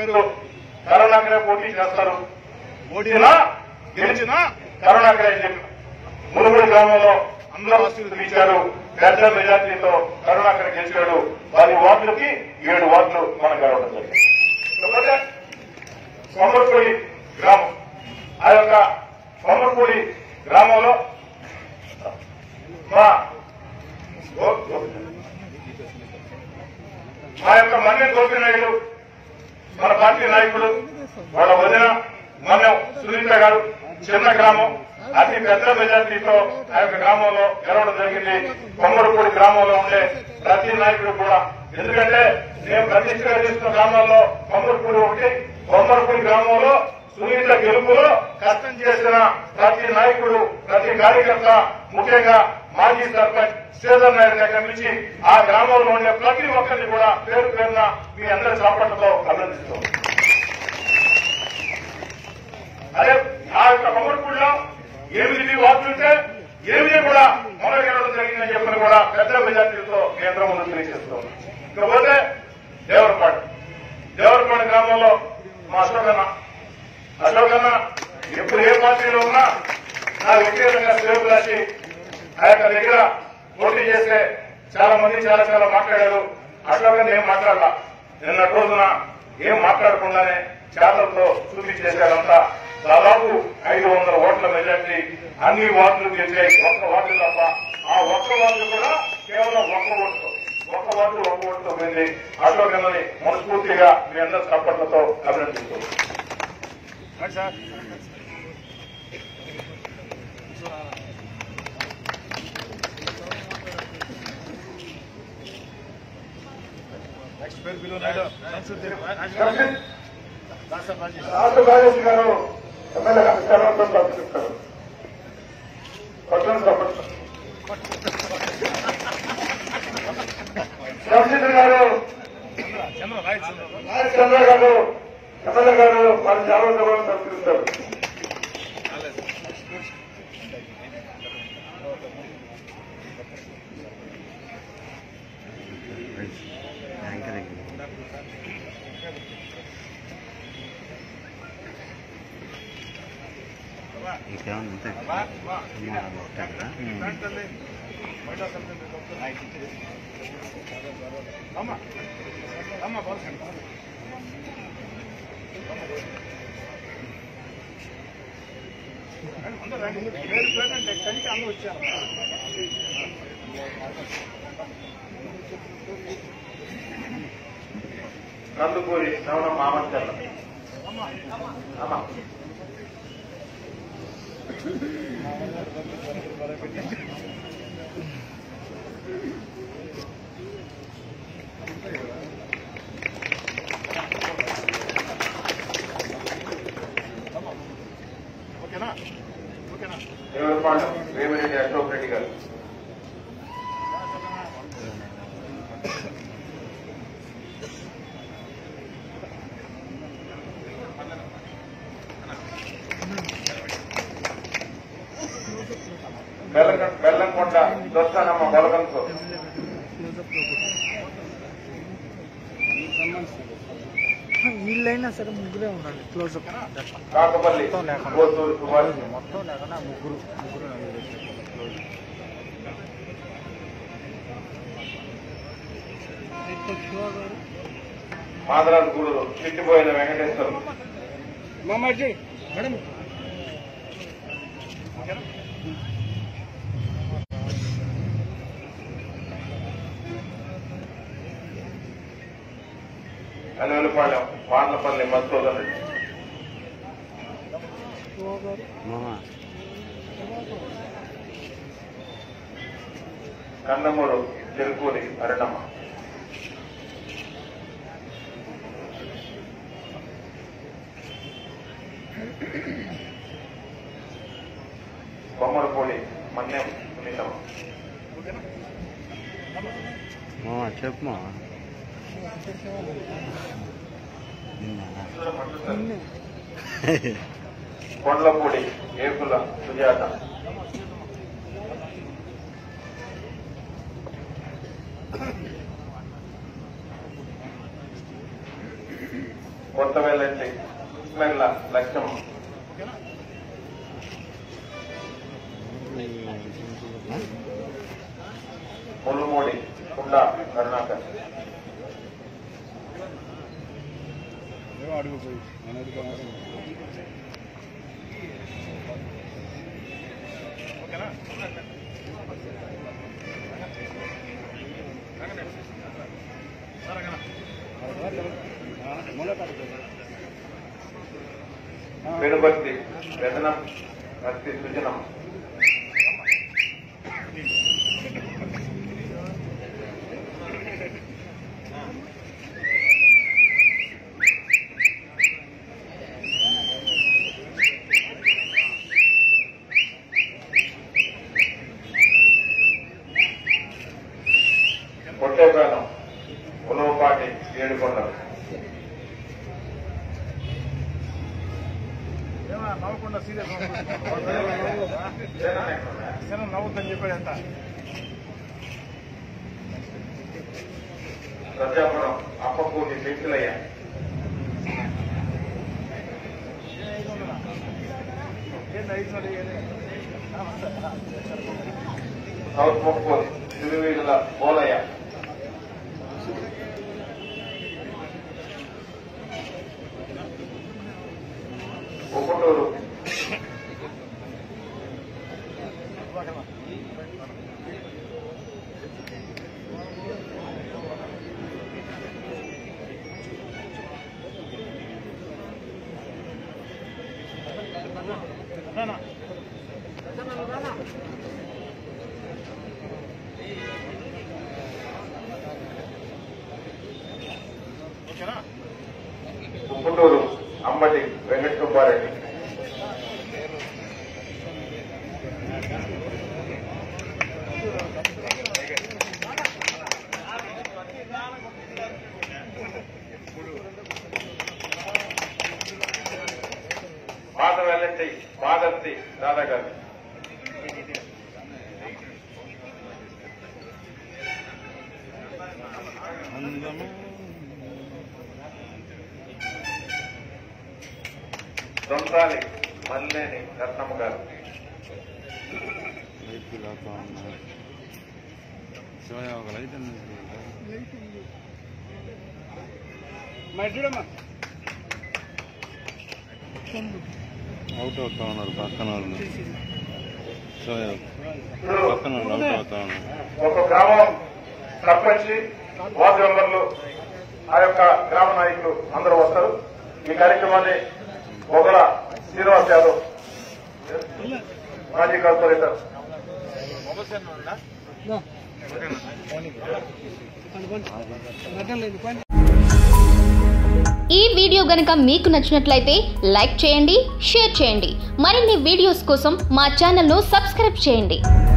గారు కరుణాకరే పోటీ చేస్తారు ఓడినా గెలిచినా కరుణాకరే అని చెప్పి మునుగుడు గ్రామంలో అందరూ ఆశీర్వదించారు ఇచ్చారు పెద్ద మెజార్టీతో కరుణాకర్ గెలిచాడు పది వార్డులకి ఏడు వార్డులు మనం గెలవడం జరిగింది ఇకపోతే కొమ్మరపూడి గ్రామం ఆ యొక్క కొమ్మరపూడి గ్రామంలో మా గో- గో- మా యొక్క మన్య గోపినాయుడు మన పార్టీ నాయకుడు వాళ్ళ వదిన మనం సునీత గారు చిన్న గ్రామం అతి పెద్ద మెజార్టీతో ఆ యొక్క గ్రామంలో గెలవడం జరిగింది కొమ్మరపూడి గ్రామంలో ఉండే ప్రతి నాయకుడు కూడా ఎందుకంటే నేను ప్రతిష్టగా తీసుకున్న గ్రామాల్లో కొమ్మరపూడి ఒకటి కొమ్మరపూడి గ్రామంలో సునీత గెలుపులో కష్టం చేసిన ప్రతి నాయకుడు ప్రతి కార్యకర్త ముఖ్యంగా మాజీ సర్పంచ్ శ్రీధర్ నాయుడు దగ్గర నుంచి ఆ గ్రామంలో ఉండే ప్రతి ఒక్కరిని కూడా పేరు పేరున మీ అందరి చాపట్లతో అభినందిస్తాం అదే ఆ యొక్క కొమ్మరిపూడిలో ఎనిమిది వార్డులుంటే ఎనిమిది కూడా మొదలు గెలవడం జరిగిందని చెప్పిన కూడా పెద్ద మెజార్టీలతో కేంద్రం ముందు తెలియజేస్తాం ఇకపోతే దేవరపాడు దేవరపాడు గ్రామంలో మా అశోకన్న అశోకన్న ఎప్పుడు ఏ పార్టీలో ఉన్నా నా వ్యక్తిగతంగా సేవలు రాసి ఆ యొక్క దగ్గర పోటీ చేస్తే చాలా మంది చాలా చాలా మాట్లాడారు అశోకన్న ఏం మాట్లాడాల నిన్న రోజున ఏం మాట్లాడకుండానే చేతలతో చూపించేశారంతా దాదాపు ఐదు వందల ఓట్ల మెజార్టీ అన్ని వార్డులు గెలిచాయి ఒక్క వార్డు తప్ప ఆ ఒక్క వార్డు కూడా కేవలం ఒక్క ఓటుతో ఒక్క వార్డు ఒక్క ఓటుతో పోయింది అశోకన్నని మనస్ఫూర్తిగా మీ అందరి చప్పట్లతో అభినందిస్తున్నాం రాష్ట్ర కార్యదర్శి గారు ఎమ్మెల్యే కర్ణాటక పంపిస్తారు పట్టణ సభ్యులు రామచంద్ర గారు చంద్ర గారు ఎమ్మెల్యే గారు వారి చాలా సభలు పంపిస్తారు యాంకరింగ్ ఇంకేమన్నా అంతే నందుకూరి నవన మామంచర్ల అమ్మా ఓకేనా ఓకేనా దేవరపాడు వేమిరెడ్డి అశోక్ రెడ్డి గారు బెల్లం బెల్లంకొండ దొస్తానమ్మ బలగంతో వీళ్ళైనా సరే ముగ్గురే ఉండాలి క్లోజ్అప్ కాకపల్లి కోసూరు సుమారు మొత్తం లేకుండా ముగ్గురు ముగ్గురు క్లోజ్ మాదరాజు గూడూరు చిట్టిపోయిన వెంకటేశ్వరం మామాజీ మేడం అలవెలపాలెం పాండ్లపల్లి మధుసూదన్ రెడ్డి మామ కన్నమూరు చెరుకూరి అరణమ్మ బొమ్మలపూడి మన్యం సునీతమ్మ మామ చెప్పు మామ కొండ్లపూడి ఏకుల సుజాత కొత్త వెల్లంటి మెల్ల లక్ష్యం ముల్లుమూడి కుండ కరుణాకర్ అడుగుపోయి నేను అడుగు పెనుబర్తి వ్యసనం భక్తి సుజనం కొట్టేపాలెం ఉలవపాటి ఏడుకొండలు నవ్వకుండా సీరియస్ నవ్వుద్దని చెప్పాడు ఎంత ప్రజాపురం అప్పకూటి పెంచులయ్య ఏంటి ఐదు వందలు ఇయ్యాలి? సౌత్ ముక్కు తిరువీడుల పోలయ్య ఉప్పుటూరు ఉప్పుటూరు అంబటి వెంకట సుబ్బారెడ్డి పాత వెల్లంటి పాదర్తి దాదాగారు దొంతాలి మల్లేని రత్నమ్మ గారు లైట్ లాగా ఉన్నారు శివయ్య ఒక లైట్ అనేది మరి చూడమ్మా అవుట్ అవుతా ఉన్నారు పక్కన వాళ్ళు శివయ్య పక్కన వాళ్ళు అవుట్ అవుతా ఉన్నారు ఒక గ్రామం సర్పంచ్ వార్డు మెంబర్లు ఆ యొక్క గ్రామ నాయకులు అందరూ వస్తారు ఈ కార్యక్రమాన్ని ఒకల శ్రీనివాస్ యాదవ్ మాజీ కార్పొరేటర్ ఈ వీడియో గనుక మీకు నచ్చినట్లయితే లైక్ చేయండి షేర్ చేయండి మరిన్ని వీడియోస్ కోసం మా ఛానల్ను సబ్స్క్రైబ్ చేయండి